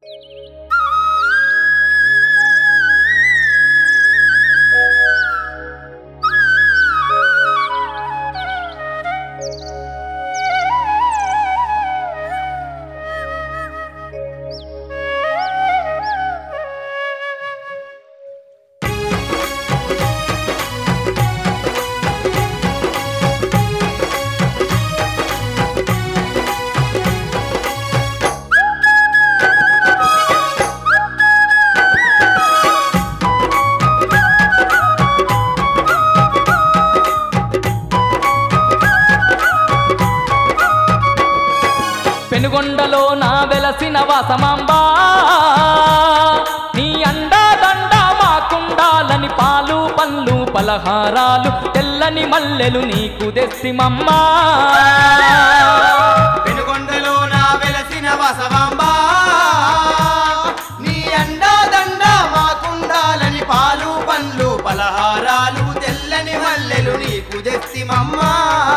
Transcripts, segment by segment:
పెనుగొండలో నా వెలసిన వాసమాంబా నీ అండా దండ మాకుండాలని పాలు పళ్ళు పలహారాలు తెల్లని మల్లెలు నీకు తెస్తిమమ్మా పెనుగొండలో నా వెలసిన వసవాంబా నీ అండా దండ మాకుండాలని పాలు పండ్లు పలహారాలు తెల్లని మల్లెలు నీకు తెస్తిమమ్మా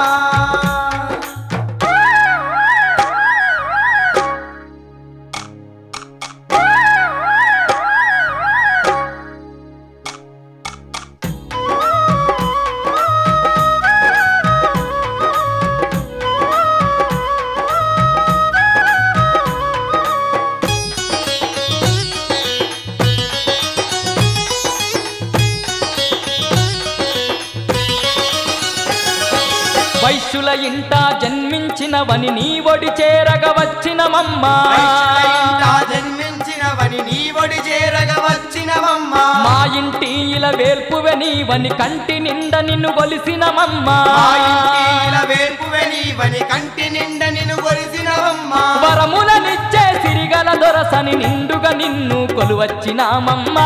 వైశ్యుల ఇంట జన్మించినవని నీ ఒడి చేరగ వచ్చినమమ్మా వైష్ణవింట జన్మించినవని నీ ఒడి చేరగ వచ్చినవమ్మా మా ఇంటి ఇలా వేల్పువె నీవని కంటి నిండ నిన్ను కొలిసినమమ్మా మా ఇంటిల వేర్పువె నీవని కంటి నిండ నిన్ను కొలిసినవమ్మా వరములనిచ్చే సిరిగల దొరసని నిండుగా నిన్ను కొలువచ్చినామమ్మా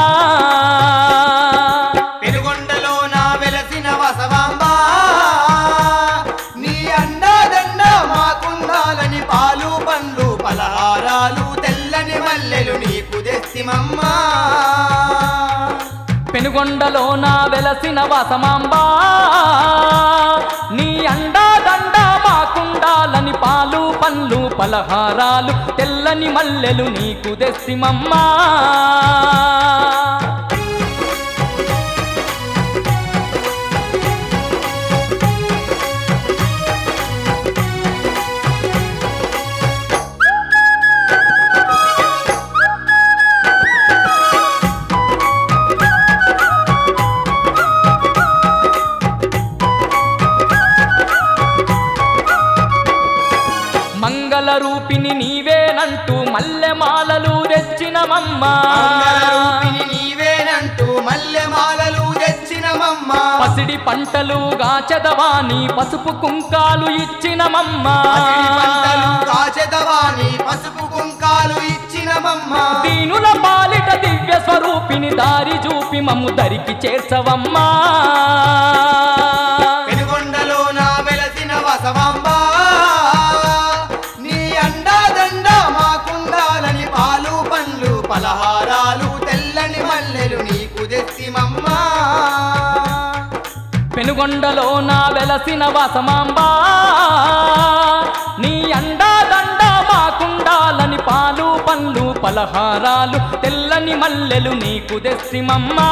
పెనుగొండలో నా వెలసిన వసవాంబా నీ అండాదండ మాకుండాలని పాలు పండ్లు పలహారాలు తెల్లని మల్లెలు నీకు తెస్తిమమ్మా పెనుగొండలో నా వెలసిన వాసమాంబా నీ అండా దండ మాకుండాలని పాలు పండ్లు పలహారాలు తెల్లని మల్లెలు నీకు తెస్తిమమ్మా మంగళ రూపిణి నీవేనంటూ మల్లెమాలలు తెచ్చినమమ్మా మంగళరూపిణి నీవేనంటూ మల్లెమాలలు తెచ్చినమమ్మా పసిడి పంటలు గాచెదవాని పసుపు కుంకాలు ఇచ్చినమమ్మా పసిడి పంటలు కాచెదవాని పసుపు కుంకాలు ఇచ్చినమమ్మా దీనుల పాలిట దివ్య స్వరూపిణి దారి చూపి మమ్ము దరికి చేర్చవమ్మా పెనుగొండలో నా వెలసిన వసవాంబా నీ అండాదండ మాకుండాలని పాలు పండ్లు పలహారాలు తెల్లని మల్లెలు నీకు తెస్తిమమ్మా పెనుగొండలో నా వెలసిన వాసమాంబా నీ అండా దండ మాకుండాలని పాలు పండ్లు పలహారాలు తెల్లని మల్లెలు నీకు తెస్తిమమ్మా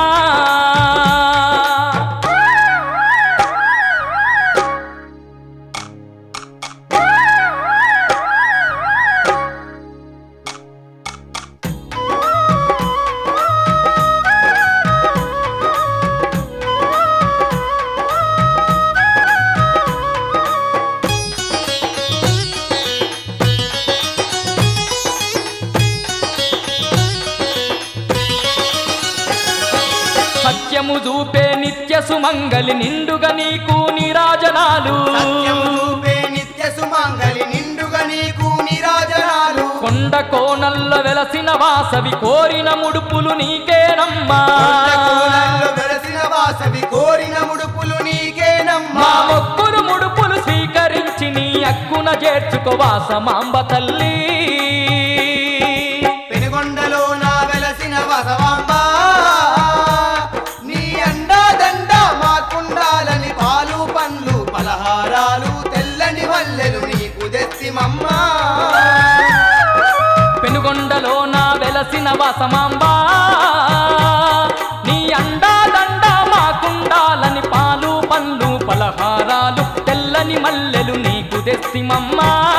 సత్యము చూపే నిత్య సుమంగలి నిండుగా నీకు నీరాజనాలు సత్యము చూపే నిత్య సుమంగలి నిండుగా నీకు నిరాజనాలు కొండ కోణల్లో వెలసిన వాసవి కోరిన ముడుపులు నీకేనమ్మా కొండకోణంలో వెలసిన వాసవి కోరిన ముడుపులు నీకేనమ్మా మా మొక్కులు ముడుపులు స్వీకరించి నీ అక్కున చేర్చుకో వాసమాంబ తల్లి పెనుగొండలో నా వెలసిన వసవాంబా నీ అండాదండ మాకుండాలని పాలు పండ్లు పలహారాలు తెల్లని వల్లెలు నీకు తెస్తిమమ్మా పెనుగొండలో నా వెల వెలసిన వాసమాంబా నీ అండా దండ మాకుండాలని పాలు పండ్లు పలహారాలు తెల్లని మల్లెలు నీకు తెస్తిమమ్మా